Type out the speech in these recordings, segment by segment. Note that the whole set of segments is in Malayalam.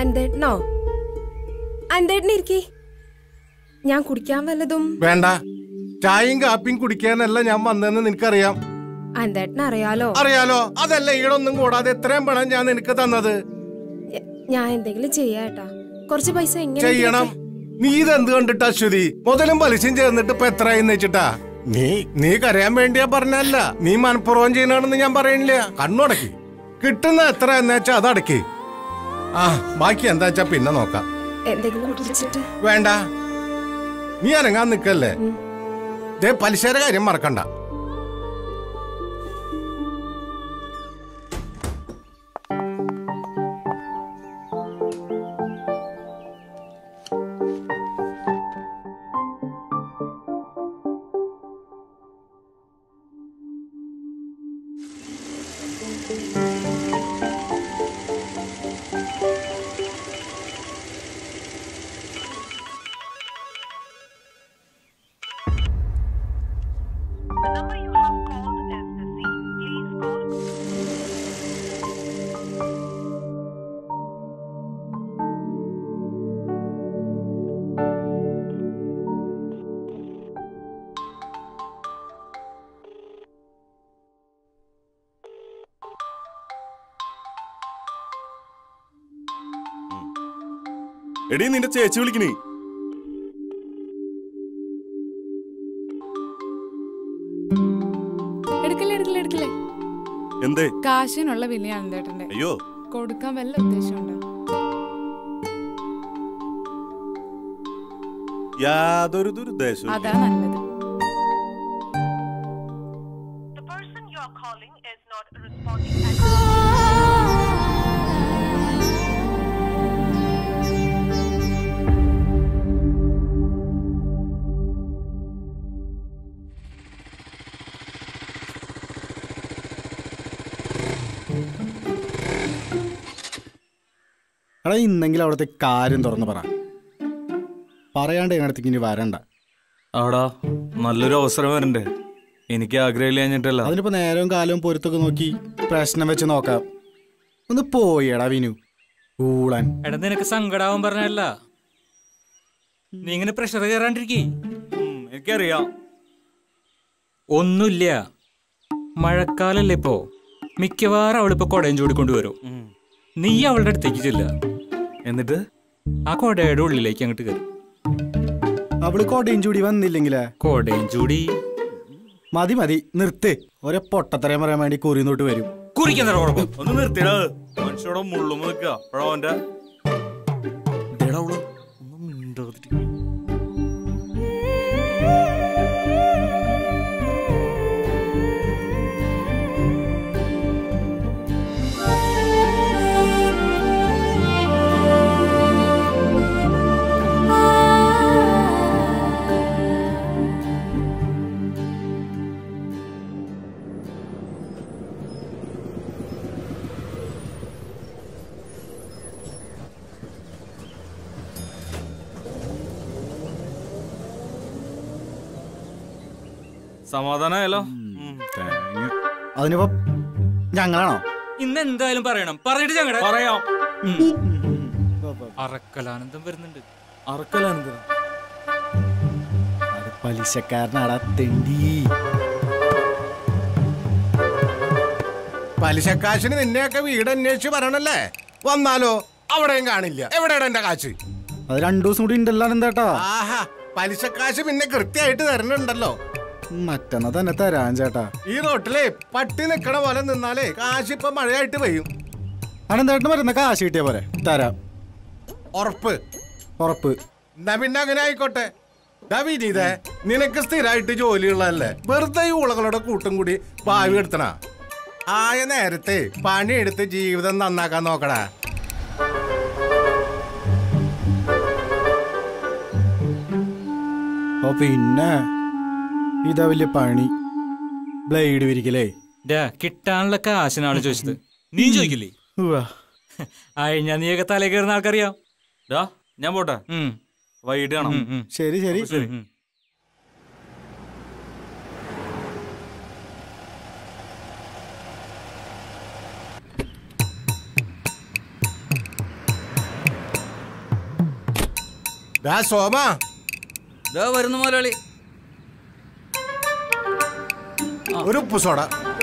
അന്തേട്ടനോ അന്തേട്ടന് ഇരിക്കി ഞാൻ കുടിക്കാൻ വല്ലതും വേണ്ട ചായയും കാപ്പിയും കുടിക്കാനല്ല ഞാൻ വന്നതെന്ന് നിനക്കറിയാം അന്തേട്ടന് അറിയാലോ അറിയാലോ അതല്ല ഈടൊന്നും കൂടാതെ എത്രയും പണം ഞാൻ നിനക്ക് തന്നത് ഞ- ഞാൻ എന്തെങ്കിലും ചെയ്യാട്ടാ കുറച്ച് പൈസ എങ്ങനെ ചെയ്യണം നീ ഇതെന്ത് കണ്ടിട്ടാ ശ്രുതി മുതലും പലിശയും ചേർന്നിട്ട് ഇപ്പൊ എത്രയെന്ന് വെച്ചിട്ടാ നീ നീ കരയാൻ വേണ്ടിയാ പറഞ്ഞല്ല നീ മനഃപൂർവ്വം ചെയ്യണമെന്ന് ഞാൻ പറയണില്ല കണ്ണുടക്കി കിട്ടുന്ന എത്ര എന്ന് വെച്ചാ അതടക്കി ആ ബാക്കി എന്താ വെച്ചാ പിന്നെ നോക്കാം എന്തെങ്കിലും കുടിച്ചിട്ട് വേണ്ട നീ അനങ്ങാൻ നിക്കല്ലേ ദേ പലിശയുടെ കാര്യം മറക്കണ്ട The number you have called is busy. Please call എടീ നിന്റെ ചേച്ചി വിളിക്കണേ എടുക്കല്ലേ എടുക്കല്ലേ എടുക്കല്ലേ എന്തേ കാശിനുള്ള വിലയാണ് ചേട്ടന്റെ അയ്യോ കൊടുക്കാൻ വല്ല ഉദ്ദേശമുണ്ടോ യാതൊരു ദുരുദ്ദേശവും അതാ നല്ലത് The person you are calling is not responding at എടാ ഇന്നെങ്കിലും അവിടുത്തെ കാര്യം തുറന്ന് പറ പറയാണ്ട് ഞങ്ങളടുത്തേക്ക് ഇനി വരണ്ട ആടാ നല്ലൊരു അവസരം വരണ്ടേ എനിക്ക് ആഗ്രഹമില്ല കഴിഞ്ഞിട്ടല്ല അതിനിപ്പോ നേരവും കാലവും പൊരുത്തൊക്കെ നോക്കി പ്രശ്നം വെച്ച് നോക്കാം ഒന്ന് പോയിടാ വിനു ഊളൻ എടാ നിനക്ക് സങ്കടാവാൻ പറഞ്ഞല്ല നീ ഇങ്ങനെ പ്രഷർ കയറാണ്ടിരിക്കേ എനിക്കറിയാം ഒന്നുമില്ല മഴക്കാലല്ലേ ഇപ്പോ മിക്കവാറും അവളിപ്പോ കൊടയും ചൂടിക്കൊണ്ട് വരും നീ അവളുടെ അടുത്തേക്ക് ചെല്ല എന്നിട്ട് ആ കൊടയുടെ ഉള്ളിലേക്ക് അങ്ങോട്ട് കയറി അവള് കൊടയും ചൂടി വന്നില്ലെങ്കിലേ കൊടയും ചൂടി മതി മതി നിർത്ത് ഒരേ പൊട്ടത്തറയും പറയാൻ വേണ്ടി കുറിന്നോട്ട് വരും കുറിക്കുന്ന കുഴപ്പം ഒന്ന് നിർത്തിടാ മനുഷ്യടെ മുള്ളും നിൽക്കുക അപ്പോഴാ അവന്റെ ഇതെടാ അവള് ഒന്നും മിണ്ടാതിരിക്ക്. സമാധാനായല്ലോ ഉം. അതിനിപ്പോ ഞങ്ങളാണോ ഇന്ന് എന്തായാലും പറയണം പറഞ്ഞിട്ട് ഞങ്ങളുടെ പറയാം അറക്കലാനന്ദം വരുന്നുണ്ട് അറക്കലാനന്ദ അത് പലിശക്കാരനാടാ തെണ്ടി പലിശക്കാശിന് നിന്നെയൊക്കെ വീട് അന്വേഷിച്ച് വരണല്ലേ വന്നാലോ അവിടെയും കാണില്ല എവിടെയാണ് എന്റെ കാശ് അത് രണ്ടു ദിവസം കൂടി ഉണ്ടല്ലോ എന്താട്ടാ ആഹാ പലിശക്കാശ് പിന്നെ കൃത്യമായിട്ട് തരണുണ്ടല്ലോ മറ്റന്നാ തന്നെ തരാൻ ചേട്ടാ ഈ റോട്ടിലെ പട്ടി നിക്കണ പോലെ നിന്നാലേ കാശ് ഇപ്പൊ മഴയായിട്ട് പെയ്യും അനന്തേട്ടന് വരുന്ന കാശ് കിട്ടിയ പോരെ തരാം ഉറപ്പ് ഉറപ്പ് എന്നാ പിന്നെ അങ്ങനെ ആയിക്കോട്ടെ ദാ വിനീതേ നിനക്ക് സ്ഥിരമായിട്ട് ജോലിയുള്ളതല്ലേ വെറുതെ ഈ ഉളകളുടെ കൂട്ടും കൂടി ഭാവി എടുത്തണ ആയ നേരത്തെ പണിയെടുത്ത് ജീവിതം നന്നാക്കാൻ നോക്കടാ ഓ പിന്നെ ഇതാ വലിയ പണി ബ്ലേഡ് വിരിക്കലേ ഡാ, കിട്ടാനുള്ള കാശിനാണ് ചോദിച്ചത് നീ ചോദിക്കില്ലേ ഉവ്വ. അഴിഞ്ഞാ നീയൊക്കെ തലേ കയറുന്ന ആൾക്കറിയാം ഡാ ഞാൻ പോട്ടെ ഉം, വൈകിട്ട് കാണാം ഉം, ഉം. ശരി ശരി ശരി ഉം. ഡാ സോമ ഇതാ വരുന്നു മുതലാളി ഒരു ഉപ്പ് സോഡ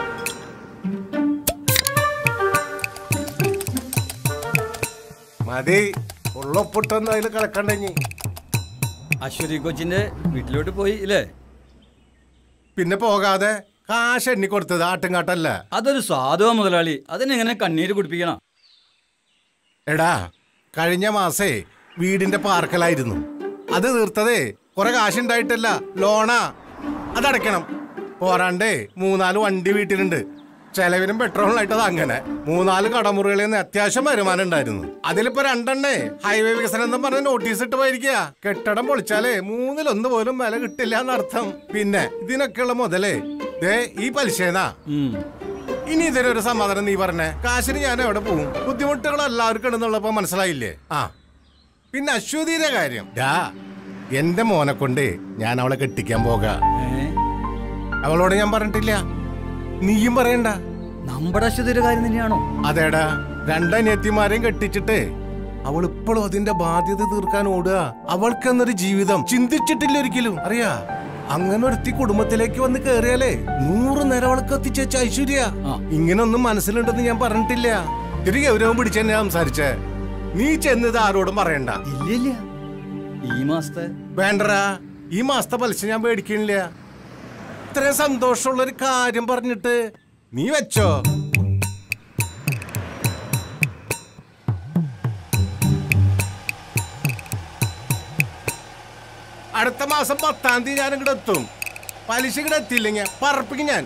മതി ഉള്ളൊപ്പിട്ടൊന്നും അതിൽ കലക്കണ്ടെങ്കി അശ്വതി കൊച്ചിന്റെ വീട്ടിലോട്ട് പോയി ഇല്ലേ പിന്നെ പോകാതെ കാശ് എണ്ണി കൊടുത്തത് ആട്ടുംകാട്ടല്ല അതൊരു സാധുവാ മുതലാളി അതിനെങ്ങനെ കണ്ണീര് കുടിപ്പിക്കണം എടാ കഴിഞ്ഞ മാസേ വീടിന്റെ പാർക്കലായിരുന്നു അത് തീർത്തതേ കുറെ കാശുണ്ടായിട്ടല്ല ലോണാ അതടയ്ക്കണം പോരാണ്ടേ മൂന്നാല് വണ്ടി വീട്ടിലുണ്ട് ചെലവിനും പെട്രോളിനായിട്ട് അത് അങ്ങനെ മൂന്നാല് കടമുറികളിൽ നിന്ന് അത്യാവശ്യം വരുമാനം ഉണ്ടായിരുന്നു അതിലിപ്പോ രണ്ടെണ്ണേ ഹൈവേ വികസനം എന്ന് പറഞ്ഞ നോട്ടീസ് ഇട്ട് പോയിരിക്കുക കെട്ടിടം പൊളിച്ചാലേ മൂന്നിലൊന്ന് പോലും വില കിട്ടില്ല എന്നർത്ഥം പിന്നെ ഇതിനൊക്കെയുള്ള മുതലേ ദേ ഈ പലിശേനാ ഇനി ഇതിനൊരു സമാധാനം നീ പറഞ്ഞേ കാശിന് ഞാൻ എവിടെ പോകും ബുദ്ധിമുട്ടുകൾ എല്ലാവർക്കും ഉണ്ടെന്നുള്ളപ്പോ മനസ്സിലായില്ലേ ആ പിന്നെ അശ്വതിയുടെ കാര്യം ഡാ എന്റെ മോനെ കൊണ്ട് ഞാൻ അവളെ കെട്ടിക്കാൻ പോകാ അവളോട് ഞാൻ പറഞ്ഞിട്ടില്ല നീയും പറയണ്ട നമ്മുടെ അശ്വതിയുടെ കാര്യം തന്നെയാണോ അതേടാ രണ്ടനിയത്തിമാരെയും കെട്ടിച്ചിട്ട് അവൾ ഇപ്പോഴും അതിന്റെ ബാധ്യത തീർക്കാൻ ഓടുക അവൾക്കെന്നൊരു ജീവിതം ചിന്തിച്ചിട്ടില്ല ഒരിക്കലും അറിയാ അങ്ങനെ ഒരുത്തി കുടുംബത്തിലേക്ക് വന്ന് കേറിയാലേ നൂറ് നേരം അവൾക്ക് എത്തിച്ചേച്ച ഐശ്വര്യ ഇങ്ങനൊന്നും മനസ്സിലുണ്ടെന്ന് ഞാൻ പറഞ്ഞിട്ടില്ല ഇത്തിരി ഗൗരവം പിടിച്ചെന്നെ സംസാരിച്ചേ നീ ചെന്നത് ആരോടും പറയണ്ട ഇല്ല ഈ മാസത്തെ വേണ്ടടാ ഈ മാസത്തെ പലിശ ഞാൻ മേടിക്കണില്ല ഇത്രയും സന്തോഷമുള്ള ഒരു കാര്യം പറഞ്ഞിട്ട് നീ വെച്ചോ അടുത്ത മാസം പത്താം തീയതി ഞാൻ ഇങ്ങോട്ട് എത്തും പലിശ ഇങ്ങോട്ട് എത്തിയില്ലെങ്കിൽ പറപ്പിക്കും ഞാൻ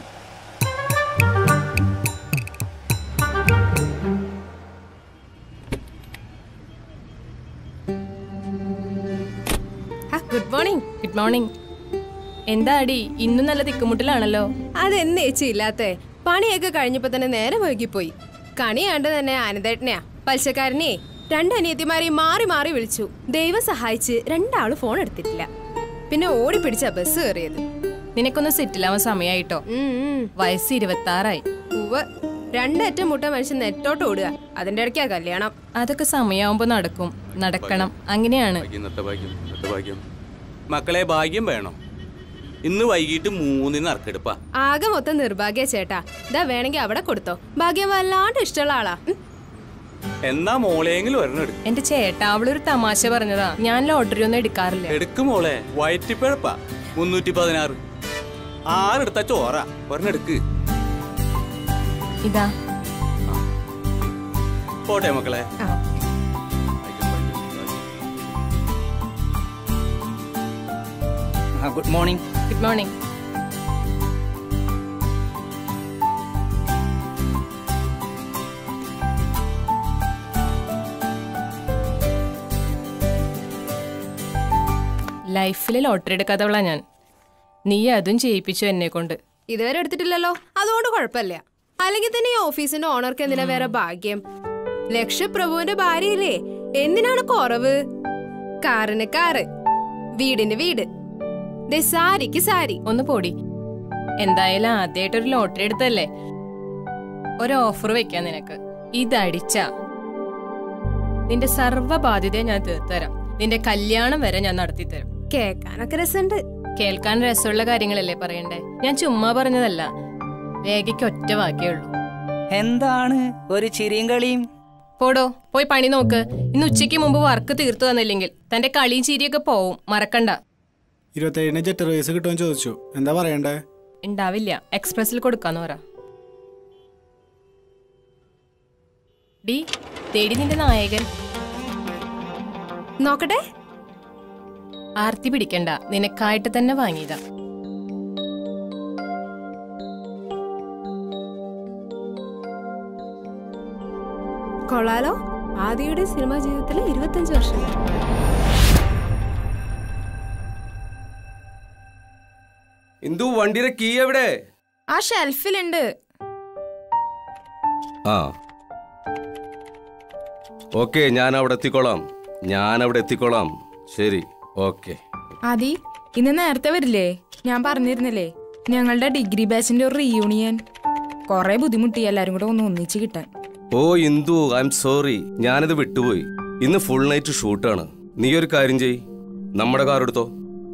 ഗുഡ് മോർണിംഗ് ഗുഡ് മോർണിംഗ് എന്താ അടി ഇന്നും നല്ല തിക്കുമുട്ടിലാണല്ലോ അതെന്ന് ചേച്ചി ഇല്ലാത്തേ പണിയൊക്കെ കഴിഞ്ഞപ്പോ തന്നെ നേരെ വൈകിപ്പോയി കണി കണ്ട് തന്നെ ആനന്ദേട്ടനെയാ പലിശക്കാരനെ രണ്ട് അനിയത്തിമാരെയും മാറി മാറി വിളിച്ചു ദൈവം സഹായിച്ച് രണ്ടാളും ഫോൺ എടുത്തിട്ടില്ല പിന്നെ ഓടി പിടിച്ച ബസ് കയറിയത് നിനക്കൊന്ന് സെറ്റിലാവാൻ സമയമായിട്ടോ വയസ്സ് ഇരുപത്തി ആറായി ഉവ്വ് രണ്ടറ്റം മുട്ട മനുഷ്യൻ നെറ്റോട്ട് ഓടുക അതിന്റെ ഇടയ്ക്കാ കല്യാണം അതൊക്കെ സമയമാവുമ്പോ നടക്കും നടക്കണം അങ്ങനെയാണ് ഇന്നത്തെ ഭാഗ്യം ഇന്നത്തെ ഭാഗ്യം മക്കളെ ഭാഗ്യം വേണം ഇന്ന് വൈകിട്ട് മൂന്നിന് നറുക്കെടുപ്പാ ആകെ മൊത്തം നിർഭാഗ്യ ചേട്ടാ ഇതാ വേണമെങ്കിൽ അവിടെ കൊടുത്തോ ഭാഗ്യം വല്ലാണ്ട് ഇഷ്ടമുള്ള ആളാ ഉം. എന്നാ മോളെങ്കിലും ഒരെണ്ണം എടുക്കും എന്റെ ചേട്ടാ അവളൊരു തമാശ പറഞ്ഞതാ ഞാൻ ലോട്ടറി ഒന്നും എടുക്കാറില്ല എടുക്കും മോളെ വയറ്റിപ്പഴപ്പാ മുന്നൂറ്റി പതിനാറ് ആറെടുത്ത ചോറ ഒരെണ്ണം എടുക്ക് ഇതാ പോട്ടെ മക്കളെ ഗുഡ് മോർണിംഗ് ഗുഡ് മോർണിംഗ് ലൈഫിൽ ലോട്ടറി എടുക്കാത്തവളാ ഞാൻ നീ അതും ചെയ്യിപ്പിച്ചു എന്നെ കൊണ്ട് ഇതുവരെ എടുത്തിട്ടില്ലല്ലോ അതുകൊണ്ട് കുഴപ്പമില്ല അല്ലെങ്കിൽ തന്നെ ഈ ഓഫീസിന്റെ ഓണർക്ക് എന്തിനാ വേറെ ഭാഗ്യം ലക്ഷപ്രഭുവിന്റെ ഭാര്യയില്ലേ എന്തിനാണ് കുറവ് കാറിന് കാറ് വീടിന് വീട് ദേ സാരിക്ക് സാരി ഒന്ന് പോടി എന്തായാലും ആദ്യമായിട്ടൊരു ലോട്ടറി എടുത്തല്ലേ ഒരു ഓഫർ വെക്കാം നിനക്ക് ഇതടിച്ച നിന്റെ സർവ്വ ബാധ്യതയെ ഞാൻ തീർത്തരാം നിന്റെ കല്യാണം വരെ ഞാൻ നടത്തിത്തരാം കേക്കാനൊക്കെ രസമുണ്ട് കേൾക്കാൻ രസമുള്ള കാര്യങ്ങളല്ലേ പറയണ്ടേ ഞാൻ ചുമ്മാ പറഞ്ഞതല്ല രേഖയ്ക്ക് ഒറ്റ വാക്കേ ഉള്ളൂ എന്താണ് ഒരു ചിരിയും കളിയും പോടോ പോയി പണി നോക്ക് ഇന്ന് ഉച്ചയ്ക്ക് മുമ്പ് വർക്ക് തീർത്തു തന്നില്ലെങ്കിൽ തന്റെ കളിയും ചിരിയൊക്കെ പോവും മറക്കണ്ട ഇരുപത്തേഴിന് ജെറ്റ് റേസ് കിട്ടുമെന്ന് ചോദിച്ചു എന്താ പറയണ്ടേ ഉണ്ടാവില്ല എക്സ്പ്രസിൽ കൊടുക്കാന്ന് പറ ഡി തേടി നിന്റെ നായകൻ നോക്കട്ടെ ആർത്തി പിടിക്കണ്ട നിനക്കായിട്ട് തന്നെ വാങ്ങിയതാ കൊള്ളാലോ ആദിയുടെ സിനിമാ ജീവിതത്തിലെ ഇരുപത്തഞ്ച് വർഷം ഇന്ദു വണ്ടിയുടെ കീ എവിടെ ആ ഷെൽഫിലുണ്ട് ആ ഓക്കെ ഞാൻ അവിടെ എത്തിക്കോളാം ഞാൻ അവിടെ എത്തിക്കോളാം ശരി ഓക്കെ ആദി ഇന്ന് നേരത്തെ വരില്ലേ ഞാൻ പറഞ്ഞിരുന്നില്ലേ ഞങ്ങളുടെ ഡിഗ്രി ബാച്ചിന്റെ ഒരു റീയൂണിയൻ കൊറേ ബുദ്ധിമുട്ടി എല്ലാരും കൂടെ ഒന്ന് ഒന്നിച്ച് കിട്ടാൻ ഓ ഇന്ദു ഐ എം സോറി ഞാനിത് വിട്ടുപോയി ഇന്ന് ഫുൾ നൈറ്റ് ഷൂട്ടാണ് നീ ഒരു കാര്യം ചെയ് നമ്മുടെ കാർ എടുത്തോ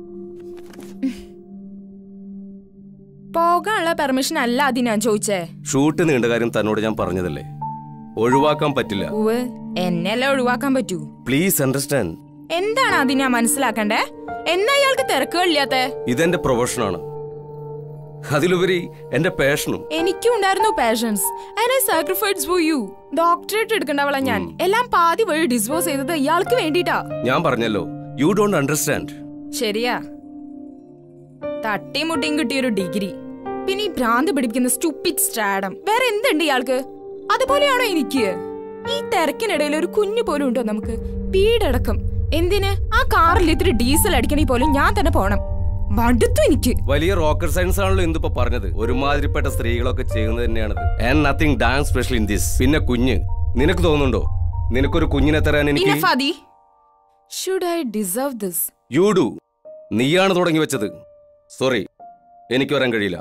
പോകാനുള്ള പെർമിഷൻ അല്ല അതി ഞാൻ ചോദിച്ചേ ഷൂട്ട് നീണ്ട കാര്യം തന്നോട് ഞാൻ പറഞ്ഞതല്ലേ ഒഴിവാക്കാൻ പറ്റില്ല ഉവ് എന്നെല്ലാം ഒഴിവാക്കാൻ പറ്റൂ പ്ലീസ് അണ്ടർസ്റ്റാൻഡ് എന്താണ് അതി ഞാൻ മനസ്സിലാക്കണ്ടേ എന്നാ ഇയാൾക്ക് തിരക്കുകളില്ലാത്ത ഇതെന്റെ പ്രൊഫഷനാണ് അതിലുപരി എന്റെ പാഷനും എനിക്കും ഉണ്ടായിരുന്നു passions and I sacrifice for you doctorate എടുക്കണ്ടവള ഞാൻ എല്ലാം പാതി വഴി ഡിസ്പോസ് ചെയ്തത് ഇയാൾക്ക് വേണ്ടിട്ടാ ഞാൻ പറഞ്ഞല്ലോ യു ഡോണ്ട് അണ്ടർസ്റ്റാൻഡ് ശരിയാ തട്ടിമുട്ടിയും കിട്ടിയൊരു ഡിഗ്രി പിന്നെ ഈ ഭ്രാന്ത് പിടിപ്പിക്കുന്ന സ്റ്റുപ്പിഡ് സ്റ്റാഡം വേറെ എന്തുണ്ട് ഇയാൾക്ക് അതുപോലെയാണോ എനിക്ക് ഈ തിരക്കിനിടയിൽ ഒരു കുഞ്ഞു പോലും ഉണ്ടോ നമുക്ക് വീടടക്കം എന്തിന് ആ കാറിൽ ഇത്തിരി ഡീസൽ അടിക്കണേ പോലും ഞാൻ തന്നെ പോണം മടുത്തു എനിക്ക് വലിയ റോക്കർ സയൻസ് ആണല്ലോ എന്തിപ്പോ പറഞ്ഞത് ഒരുമാതിരിപ്പെട്ട സ്ത്രീകളൊക്കെ ചെയ്യുന്നത് തന്നെയാണത് and nothing dance special in this പിന്നെ കുഞ്ഞ് നിനക്ക് തോന്നുന്നുണ്ടോ നിനക്കൊരു കുഞ്ഞിനെ തരാൻ എനിക്ക് പിന്നെ ഫാദി should I deserve this you do നീയാണ് തുടങ്ങി വെച്ചത് സോറി എനിക്ക് വരാൻ കഴിയില്ല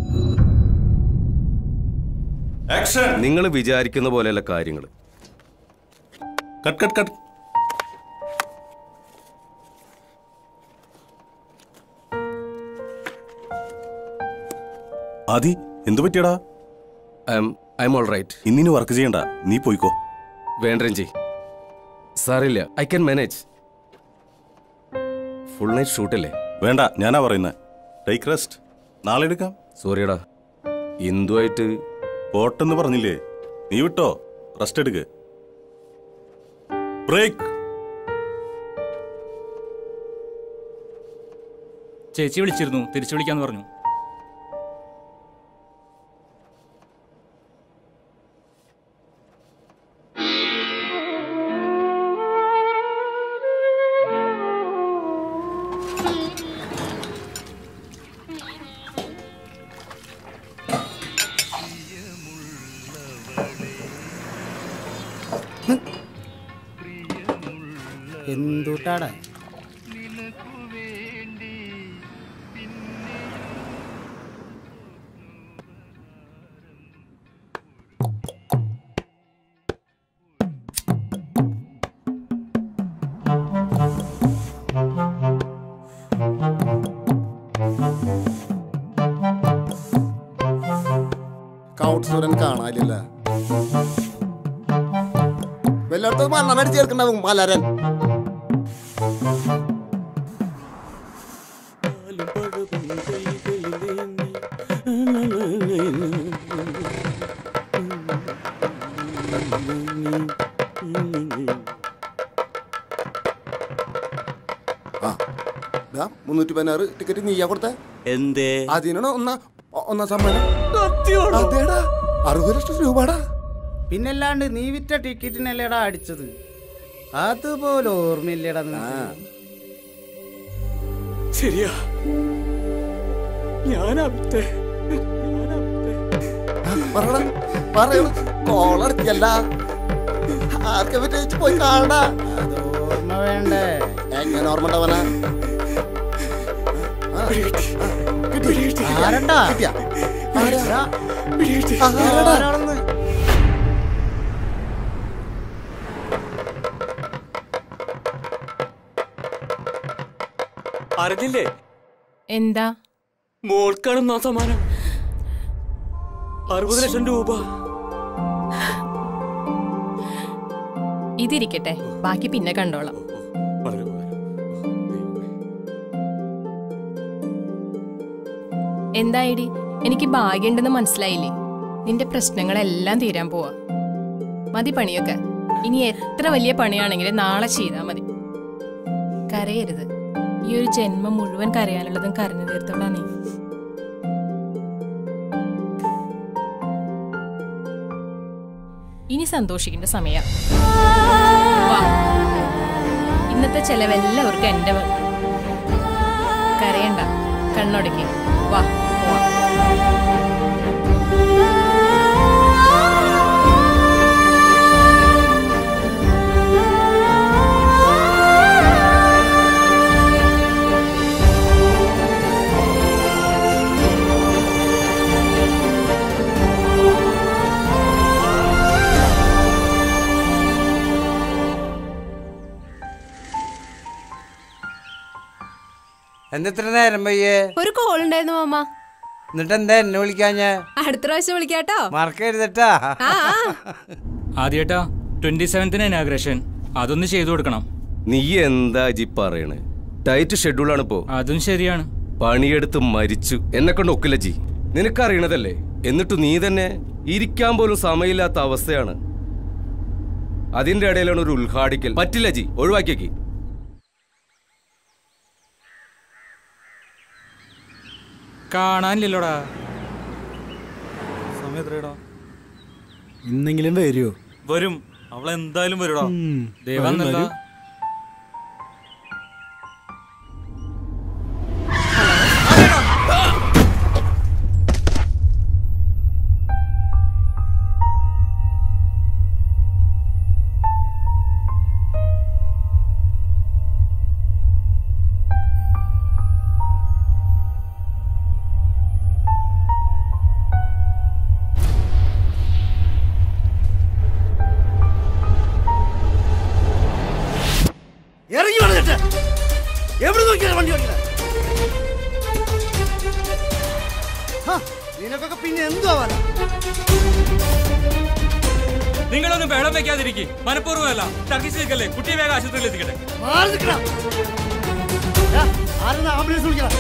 നിങ്ങൾ വിചാരിക്കുന്ന പോലെയല്ല കാര്യങ്ങൾ കട്ട് കട്ട് കട്ട് ആദി എന്തു പറ്റിയടാ ഐ എം ഓൾ റൈറ്റ് ഇന്നിനി വർക്ക് ചെയ്യണ്ട നീ പോയിക്കോ വേണ്ട രഞ്ജി സാറില്ല I can manage full night ഷൂട്ടല്ലേ വേണ്ട ഞാനാ പറയുന്നത് ടേക്ക് റെസ്റ്റ് നാളെ എടുക്കാം സോറിയടാ എന്തുമായിട്ട് പോട്ടെന്ന് പറഞ്ഞില്ലേ നീ വിട്ടോ റെസ്റ്റ് എടുക്ക് ബ്രേക്ക് ചേച്ചി വിളിച്ചിരുന്നു തിരിച്ചു വിളിക്കാന്ന് പറഞ്ഞു എന്തുട്ടാടാ കൗൺസിലറൻ കാണാനില്ല വല്ലയിടത്തും മണ്ണടിച്ച് ചേർക്കണ്ടാവും മലരൻ ആ ദാ, മുന്നൂറ്റി പതിനാറ് ടിക്കറ്റ് നീയാ കൊടുത്തേ എന്തേ അതിനാണ് ഒന്നാ ഒന്നാം സമ്മാനം അതേടാ അറുപത് ലക്ഷം രൂപടാ പിന്നല്ലാണ്ട് നീ വിറ്റ ടിക്കറ്റിനല്ലേടാ അടിച്ചത് അതുപോലെ ഓർമ്മയില്ലേടാ നിനക്ക്? ശരിയാ ഞാനാ വിത്തെ പറയണം പറയണം കോളടിക്കല്ല ആർക്കെ പറ്റി പോയി കാണാ ഓർമ്മ വേണ്ടേ എങ്ങനെ ഓർമ്മ ഉണ്ടാവാനാ ആരണ്ടാ കിട്ടിയാ? ആരാ? ആരാടാ? ആരാണെന്ന്? അറിഞ്ഞില്ലേ എന്താ മോൾക്കാണ് ആ സമ്മാനം അറുപത് ലക്ഷം രൂപ ഇതിരിക്കട്ടെ ബാക്കി പിന്നെ കണ്ടോളാം വളരെ ഉപകാരം. എന്തായിടി എനിക്ക് ഭാഗ്യമുണ്ടെന്ന് മനസ്സിലായില്ലേ നിന്റെ പ്രശ്നങ്ങളെല്ലാം തീരാൻ പോവാ മതി പണിയൊക്കെ ഇനി എത്ര വലിയ പണിയാണെങ്കിലും നാളെ ചെയ്താൽ മതി കരയരുത് ഈ ഒരു ജന്മം മുഴുവൻ കരയാനുള്ളതും കരഞ്ഞു തീർത്തോളാ നീ ഇനി സന്തോഷിക്കേണ്ട സമയം വാ ഇന്നത്തെ ചെലവെല്ലാവർക്കും എന്റെ വക. കരയണ്ട കണ്ണൊടുക്കി വാ പോവാം എന്തെത്ര നേരം പയ്യേ ഒരു കോൾ ഉണ്ടായിരുന്നു മാമ എന്നിട്ട് എന്താ എന്നെ വിളിക്കാഞ്ഞേ അടുത്ത പ്രാവശ്യം വിളിക്കാട്ടോ മറക്കരുതട്ടാ ആ ആ. ആദ്യേട്ടാ ട്വന്റി സെവൻത്തിന് ഇനാഗ്രേഷൻ അതൊന്ന് ചെയ്തു കൊടുക്കണം നീ എന്താ ജി പറയണേ ടൈറ്റ് ഷെഡ്യൂളാണ് ഇപ്പോ അതും ശരിയാണ് പണിയെടുത്ത് മരിച്ചു എന്നെ കൊണ്ട് ഒക്കില്ല ജി നിനക്കറിയണതല്ലേ എന്നിട്ട് നീ തന്നെ ഇരിക്കാൻ പോലും സമയമില്ലാത്ത അവസ്ഥയാണ് അതിന്റെ ഇടയിലാണ് ഒരു ഉദ്ഘാടിക്കൽ പറ്റില്ല ജി ഒഴിവാക്കിയേക്ക് കാണാനില്ലല്ലോടാ സമയം എത്രയാടാ ഇന്നെങ്കിലും വരുമോ വരും അവളെ എന്തായാലും വരുടാ ദേ വന്നല്ലോ. ഇറങ്ങി വന്നിട്ട് എവിടെ നോക്കിയാണ് വണ്ടി ഓടിക്കുന്നത് ഹ, നിനക്കൊക്കെ പിന്നെ എന്തോ നിങ്ങളൊന്നും ബഹളം വെക്കാതിരിക്കും മനഃപൂർവ്വമല്ല ടർക്കിച്ച് നിൽക്കല്ലേ കുട്ടിയെ വേഗം ആശുപത്രിയിൽ എത്തിക്കട്ടെ മാറി നിൽക്കണം ആരെന്നാ ആംബുലൻസ് വിളിക്കണം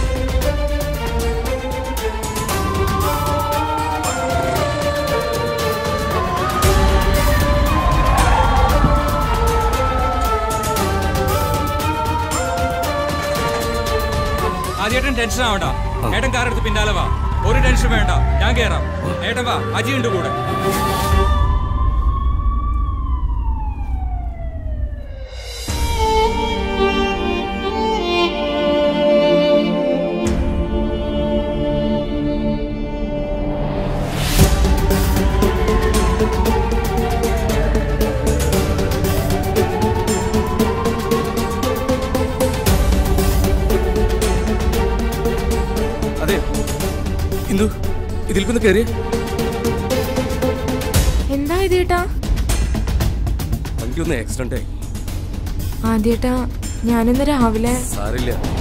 ആദ്യേട്ടൻ ടെൻഷൻ ആവണ്ട ഏട്ടൻ കാർ എടുത്ത് പിന്നാലെ വാ ഒരു ടെൻഷൻ വേണ്ട ഞാൻ കേറാം ഏട്ടൻ വാ അജി ഉണ്ട് കൂടെ അതെ ഇന്ദു ഇതിൽ പിന്നെ കയറിയ എന്താ ഇത് ചേട്ടാ വണ്ടി ഒന്ന് ആക്സിഡന്റ് ആയി ആദ്യേട്ടാ ഞാനിന്ന് രാവിലെ സാരില്ല